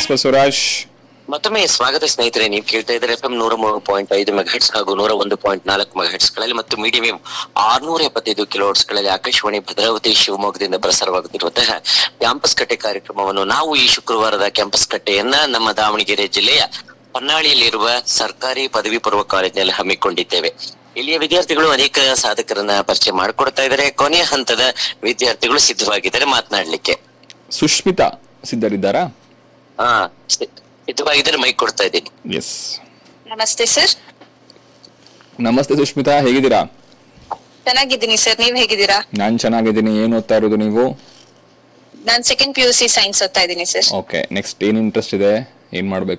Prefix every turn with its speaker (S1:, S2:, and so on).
S1: S Basavaraj
S2: ಮತ್ತೊಮ್ಮೆ ಸ್ವಾಗತ ಸ್ನೇಹಿತರೆ ನೀವು ಕೇಳ್ತಾ ಇದ್ದಾರೆ ಎಫ್ ಎಂ ನೂರ ಮೂರು ಪಾಯಿಂಟ್ ಐದು ಮೆಗಾಹೆಟ್ಸ್ ಹಾಗೂ ನೂರ ಒಂದು ಪಾಯಿಂಟ್ ನಾಲ್ಕು ಮೆಗಾಹೆಟ್ಸ್ ಗಳಲ್ಲಿ ಮತ್ತು ಮೀಡಿಯಂ ಆರ್ನೂರ ಎಪ್ಪತ್ತೈದು ಕಿಲೋಹೆಟ್ಸ್ ಗಳಲ್ಲಿ ಆಕಾಶವಾಣಿ ಭದ್ರಾವತಿ ಶಿವಮೊಗ್ಗದಿಂದ ಪ್ರಸಾರವಾಗುತ್ತಿರುವಂತಹ ಕ್ಯಾಂಪಸ್ ಕಟ್ಟೆ ಕಾರ್ಯಕ್ರಮವನ್ನು ನಾವು ಈ ಶುಕ್ರವಾರದ ಕ್ಯಾಂಪಸ್ ಕಟ್ಟೆಯನ್ನ ನಮ್ಮ ದಾವಣಗೆರೆ ಜಿಲ್ಲೆಯ ಹೊನ್ನಾಳಿಯಲ್ಲಿರುವ ಸರ್ಕಾರಿ ಪದವಿ ಪೂರ್ವ ಕಾಲೇಜಿನಲ್ಲಿ ಹಮ್ಮಿಕೊಂಡಿದ್ದೇವೆ ಇಲ್ಲಿಯ ವಿದ್ಯಾರ್ಥಿಗಳು ಅನೇಕ ಸಾಧಕರನ್ನ ಪರಿಚಯ ಮಾಡಿಕೊಡ್ತಾ ಇದ್ದಾರೆ ಕೊನೆಯ ಹಂತದ ವಿದ್ಯಾರ್ಥಿಗಳು ಸಿದ್ಧವಾಗಿದ್ದಾರೆ ಮಾತನಾಡ್ಲಿಕ್ಕೆ
S1: ಸುಷ್ಮಿತಾ ಸಿದ್ಧರಿದ್ದಾರಾ
S2: ಹಾ ಸಿ- ಸಿದ್ಧವಾಗಿದ್ದಾರೆ ಮೈಕ್ ಕೊಡ್ತಾ ಇದ್ದೀನಿ
S1: ಎಸ್
S3: ನಮಸ್ತೆ ಸರ್
S1: ನಮಸ್ತೆ ಸುಷ್ಮಿತಾ ಹೇಗಿದ್ದೀರಾ
S3: ಚೆನ್ನಾಗಿದ್ದೀನಿ ಸರ್ ನೀವ್ ಹೇಗಿದ್ದೀರಾ
S1: ನಾನ್ ಚೆನ್ನಾಗಿದ್ದೀನಿ ಏನ್ ಓದ್ತಾ ಇರೋದು ನೀವು
S3: ನಾನ್ second P U C science ಓದ್ತಾ ಇದ್ದೀನಿ ಸರ್
S1: ಓಕೆ ನೆಕ್ಸ್ಟ್ ಏನ್ ಇಂಟ್ರೆಸ್ಟ್ ಇದೆ ಏನ್ ಮಾಡ್ಬೇಕು